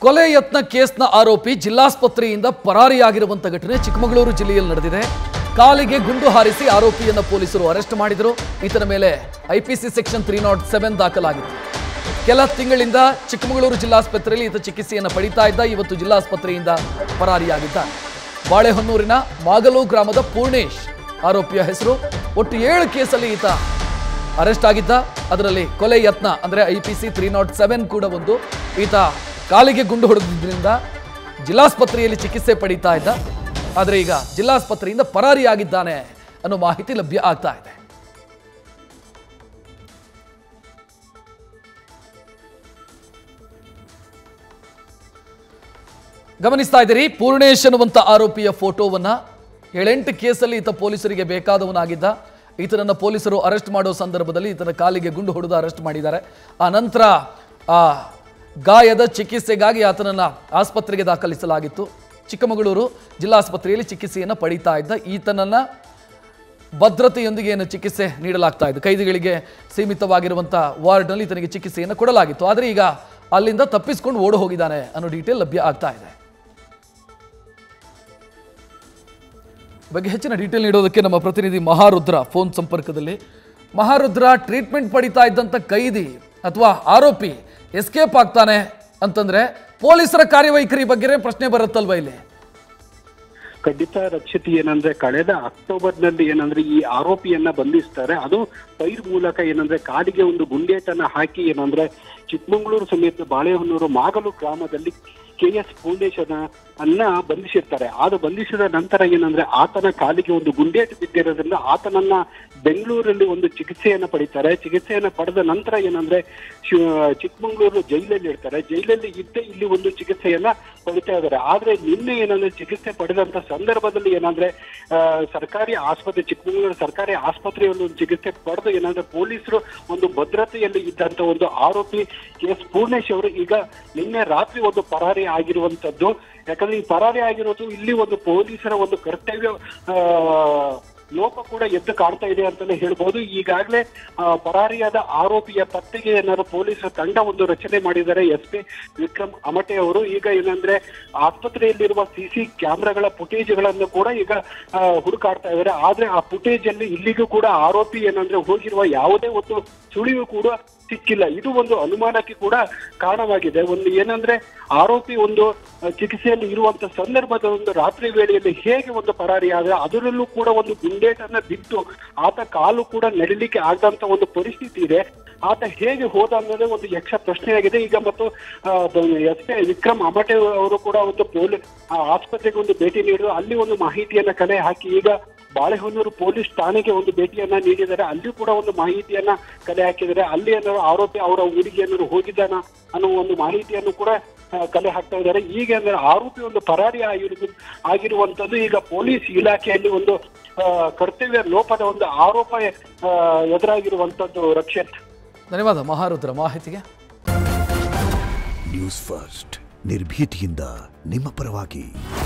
ಕೊಲೆ ಯತ್ನ ಕೇಸ್ನ ಆರೋಪಿ ಜಿಲ್ಲಾಸ್ಪತ್ರೆಯಿಂದ ಪರಾರಿಯಾಗಿರುವಂತ ಘಟನೆ ಚಿಕ್ಕಮಗಳೂರು ಜಿಲ್ಲೆಯಲ್ಲಿ ನಡೆದಿದೆ ಕಾಲಿಗೆ ಗುಂಡು ಹಾರಿಸಿ ಆರೋಪಿಯನ್ನ ಪೊಲೀಸರು ಅರೆಸ್ಟ್ ಮಾಡಿದರು ಈತನ ಮೇಲೆ IPC section three nought seven ದಾಖಲಾಗಿತ್ತು ಕೆಲ ತಿಂಗಳಿಂದ ಚಿಕ್ಕಮಗಳೂರು ಜಿಲ್ಲಾಸ್ಪತ್ರೆಯಲ್ಲಿ ಈತ ಚಿಕಿತ್ಸೆಯನ್ನು ಪಡಿತಾ ಇದ್ದ ಇವತ್ತು ಜಿಲ್ಲಾಸ್ಪತ್ರೆಯಿಂದ ಪರಾರಿಯಾಗಿದ್ದ ಬಾಳೆಹೊನ್ನೂರಿನ ಮಾಗಲು ಗ್ರಾಮದ ಪೂರ್ಣೇಶ್ ಆರೋಪಿಯ ಹೆಸರು ಒಟ್ಟು ಏಳು ಕೇಸಲ್ಲಿ ಈತ ಅರೆಸ್ಟ್ ಆಗಿದ್ದ ಅದರಲ್ಲಿ ಕೊಲೆ ಯತ್ನ ಅಂದರೆ I P C three nought seven ಕೂಡ ಒಂದು ಈತ ಕಾಲಿಗೆ ಗುಂಡು ಹೊಡೆದಿದ್ದರಿಂದ ಜಿಲ್ಲಾಸ್ಪತ್ರೆಯಲ್ಲಿ ಚಿಕಿತ್ಸೆ ಪಡೀತಾ ಇದ್ದ ಆದರೆ ಈಗ ಜಿಲ್ಲಾಸ್ಪತ್ರೆಯಿಂದ ಪರಾರಿಯಾಗಿದ್ದಾನೆ ಅನ್ನೋ ಮಾಹಿತಿ ಲಭ್ಯ ಆಗ್ತಾ ಇದೆ ಗಮನಿಸ್ತಾ ಇದ್ದೀರಿ ಪೂರ್ಣೇಶ್ ಅನ್ನುವಂಥ ಆರೋಪಿಯ ಫೋಟೋವನ್ನ ಏಳೆಂಟು ಕೇಸಲ್ಲಿ ಈತ ಪೊಲೀಸರಿಗೆ ಬೇಕಾದವನಾಗಿದ್ದ ಈತನನ್ನ ಪೊಲೀಸರು ಅರೆಸ್ಟ್ ಮಾಡೋ ಸಂದರ್ಭದಲ್ಲಿ ಈತನ ಕಾಲಿಗೆ ಗುಂಡು ಹೊಡೆದು ಅರೆಸ್ಟ್ ಮಾಡಿದ್ದಾರೆ ಆ ನಂತರ ಆ ಗಾಯದ ಚಿಕಿತ್ಸೆಗಾಗಿ ಆತನನ್ನ ಆಸ್ಪತ್ರೆಗೆ ದಾಖಲಿಸಲಾಗಿತ್ತು ಚಿಕ್ಕಮಗಳೂರು ಜಿಲ್ಲಾಸ್ಪತ್ರೆಯಲ್ಲಿ ಚಿಕಿತ್ಸೆಯನ್ನು ಪಡೀತಾ ಇದ್ದ ಈತನನ್ನ ಭದ್ರತೆಯೊಂದಿಗೆ ಏನು ಚಿಕಿತ್ಸೆ ನೀಡಲಾಗ್ತಾ ಇದೆ ಕೈದಿಗಳಿಗೆ ಸೀಮಿತವಾಗಿರುವಂಥ ವಾರ್ಡ್ನಲ್ಲಿ ಈತನಿಗೆ ಚಿಕಿತ್ಸೆಯನ್ನು ಕೊಡಲಾಗಿತ್ತು ಆದರೆ ಈಗ ಅಲ್ಲಿಂದ ತಪ್ಪಿಸ್ಕೊಂಡು ಓಡಿ ಹೋಗಿದ್ದಾನೆ ಅನ್ನೋ ಡೀಟೇಲ್ ಲಭ್ಯ ಆಗ್ತಾ ಇದೆ ಈ ಬಗ್ಗೆ ಹೆಚ್ಚಿನ ಡೀಟೇಲ್ ನೀಡೋದಕ್ಕೆ ನಮ್ಮ ಪ್ರತಿನಿಧಿ ಮಹಾರುದ್ರ ಫೋನ್ ಸಂಪರ್ಕದಲ್ಲಿ ಮಹಾರುದ್ರ ಟ್ರೀಟ್ಮೆಂಟ್ ಪಡಿತಾ ಇದ್ದಂಥ ಕೈದಿ ಅಥವಾ ಆರೋಪಿ ಎಸ್ಕೇಪ್ ಆಗ್ತಾನೆ ಅಂತಂದ್ರೆ ಪೊಲೀಸರ ಕಾರ್ಯವೈಖರಿ ಬಗ್ಗೆ ಪ್ರಶ್ನೆ ಬರುತ್ತಲ್ವಾ ಇಲ್ಲಿ ಖಂಡಿತ ರಕ್ಷಿತ್ ಏನಂದ್ರೆ ಕಳೆದ ಅಕ್ಟೋಬರ್ ನಲ್ಲಿ ಏನಂದ್ರೆ ಈ ಆರೋಪಿಯನ್ನ ಬಂಧಿಸ್ತಾರೆ ಅದು ಪೈರ್ ಮೂಲಕ ಏನಂದ್ರೆ ಕಾಡಿಗೆ ಒಂದು ಗುಂಡೇಟನ್ನ ಹಾಕಿ ಏನಂದ್ರೆ ಚಿಕ್ಕಮಗಳೂರು ಸಮೇತ ಬಾಳೆಹೊನ್ನೂರು ಮಾಗಲು ಗ್ರಾಮದಲ್ಲಿ ಕೆ ಎಸ್ ಫೌಂಡೇಶನ್ ಅನ್ನ ಬಂಧಿಸಿರ್ತಾರೆ ಅದು ಬಂಧಿಸಿದ ನಂತರ ಏನಂದ್ರೆ ಆತನ ಕಾಲಿಗೆ ಒಂದು ಗುಂಡೇಟು ಬಿದ್ದಿರೋದ್ರಿಂದ ಆತನನ್ನ ಬೆಂಗಳೂರಲ್ಲಿ ಒಂದು ಚಿಕಿತ್ಸೆಯನ್ನ ಪಡಿತಾರೆ ಚಿಕಿತ್ಸೆಯನ್ನ ಪಡೆದ ನಂತರ ಏನಂದ್ರೆ ಶಿ- ಚಿಕ್ಕಮಗಳೂರು ಜೈಲಲ್ಲಿ ಇರ್ತಾರೆ ಜೈಲಲ್ಲಿ ಇದ್ದೇ ಇಲ್ಲಿ ಒಂದು ಚಿಕಿತ್ಸೆಯನ್ನ ಪಡಿತಾ ಇದ್ದಾರೆ ಆದ್ರೆ ನಿನ್ನೆ ಏನಂದ್ರೆ ಚಿಕಿತ್ಸೆ ಪಡೆದಂತ ಸಂದರ್ಭದಲ್ಲಿ ಏನಂದ್ರೆ ಆ, ಸರ್ಕಾರಿ ಆಸ್ಪತ್ರೆ ಚಿಕ್ಕಮಗಳೂರು ಸರ್ಕಾರಿ ಆಸ್ಪತ್ರೆಯಲ್ಲಿ ಒಂದು ಚಿಕಿತ್ಸೆ ಪಡೆದು ಏನಂದ್ರೆ ಪೊಲೀಸರು ಒಂದು ಭದ್ರತೆಯಲ್ಲಿ ಇದ್ದಂತ ಒಂದು ಆರೋಪಿ ಕೆ ಎಸ್ ಪೂರ್ಣೇಶ್ ಅವರು ಈಗ ನಿನ್ನೆ ರಾತ್ರಿ ಒಂದು ಪರಾರಿ ಆಗಿರುವಂತದ್ದು ಯಾಕಂದ್ರೆ ಈ ಪರಾರಿ ಆಗಿರೋದು ಇಲ್ಲಿ ಒಂದು ಪೊಲೀಸರ ಒಂದು ಕರ್ತವ್ಯ ಆ, ಲೋಪ ಕೂಡ ಎದ್ದು ಕಾಣ್ತಾ ಇದೆ ಅಂತಾನೆ ಹೇಳ್ಬೋದು ಈಗಾಗಲೇ ಆ, ಪರಾರಿಯಾದ ಆರೋಪಿಯ ಪತ್ತೆಗೆ ಏನಾದ್ರು ಪೊಲೀಸರ ತಂಡ ಒಂದು ರಚನೆ ಮಾಡಿದ್ದಾರೆ ಎಸ್ ಪಿ ವಿಕ್ರಮ್ ಅಮಟೆ ಅವರು ಈಗ ಏನಂದ್ರೆ ಆಸ್ಪತ್ರೆಯಲ್ಲಿರುವ ಸಿಸಿ ಕ್ಯಾಮೆರಾಗಳ ಫುಟೇಜ್ಗಳನ್ನು ಕೂಡ ಈಗ ಆ, ಹುಡುಕಾಡ್ತಾ ಇದ್ದಾರೆ ಆದ್ರೆ ಆ ಫುಟೇಜ್ ಅಲ್ಲಿ ಇಲ್ಲಿಗೂ ಕೂಡ ಆರೋಪಿ ಏನಂದ್ರೆ ಹೋಗಿರುವ ಯಾವುದೇ ಒಂದು ಸುಳಿವು ಕೂಡ ಸಿಕ್ಕಿಲ್ಲ ಇದು ಒಂದು ಅನುಮಾನಕ್ಕೆ ಕೂಡ ಕಾರಣವಾಗಿದೆ ಒಂದು ಏನಂದ್ರೆ ಆರೋಪಿ ಒಂದು ಆ, ಚಿಕಿತ್ಸೆಯಲ್ಲಿ ಇರುವಂತ ಸಂದರ್ಭದ ಒಂದು ರಾತ್ರಿ ವೇಳೆಯಲ್ಲಿ ಹೇಗೆ ಒಂದು ಪರಾರಿ ಆದ್ರೆ ಅದರಲ್ಲೂ ಕೂಡ ಒಂದು ಗುಂಡೇಟನ್ನ ಬಿದ್ದು ಆತ ಕಾಲು ಕೂಡ ನಡಿಲಿಕ್ಕೆ ಆಗದಂತ ಒಂದು ಪರಿಸ್ಥಿತಿ ಇದೆ ಆತ ಹೇಗೆ ಹೋದ ಅನ್ನೋದೇ ಒಂದು ಯಕ್ಷ ಪ್ರಶ್ನೆಯಾಗಿದೆ ಈಗ ಮತ್ತು ಎಸ್ ಪಿ ವಿಕ್ರಮ್ ಅಮಟೆ ಅವರು ಕೂಡ ಒಂದು ಪೊಲೀಸ್ ಆಸ್ಪತ್ರೆಗೆ ಒಂದು ಭೇಟಿ ನೀಡಿದ್ರು ಅಲ್ಲಿ ಒಂದು ಮಾಹಿತಿಯನ್ನ ಕಲೆ ಹಾಕಿ ಈಗ ಬಾಳೆಹೊನ್ನೂರು ಪೊಲೀಸ್ ಠಾಣೆಗೆ ಒಂದು ಭೇಟಿಯನ್ನ ನೀಡಿದ್ದಾರೆ ಅಲ್ಲಿ ಕೂಡ ಒಂದು ಮಾಹಿತಿಯನ್ನ ಕಲೆ ಹಾಕಿದ್ದಾರೆ ಅಲ್ಲಿ ಏನಾದ್ರು ಆರೋಪಿ ಅವರ ಊರಿಗೆ ಏನಾದ್ರು ಹೋಗಿದ್ದಾನ ಅನ್ನೋ ಒಂದು ಮಾಹಿತಿಯನ್ನು ಕೂಡ ಆ, ಕಲೆ ಹಾಕ್ತಾ ಇದ್ದಾರೆ ಈಗ ಅಂದ್ರೆ ಆರೋಪಿ ಒಂದು ಪರಾರಿ ಆಗಿರುವುದು ಆಗಿರುವಂತದ್ದು ಈಗ ಪೊಲೀಸ್ ಇಲಾಖೆಯಲ್ಲಿ ಒಂದು ಆ, ಕರ್ತವ್ಯ ಲೋಪದ ಒಂದು ಆರೋಪ ಆ, ಎದುರಾಗಿರುವಂತದ್ದು ರಕ್ಷಿತ್ ಧನ್ಯವಾದ ಮಹಾರುದ್ರ ಮಾಹಿತಿಗೆ ನ್ಯೂಸ್ ಫಸ್ಟ್ ನಿರ್ಭೀತಿಯಿಂದ ನಿಮ್ಮ ಪರವಾಗಿ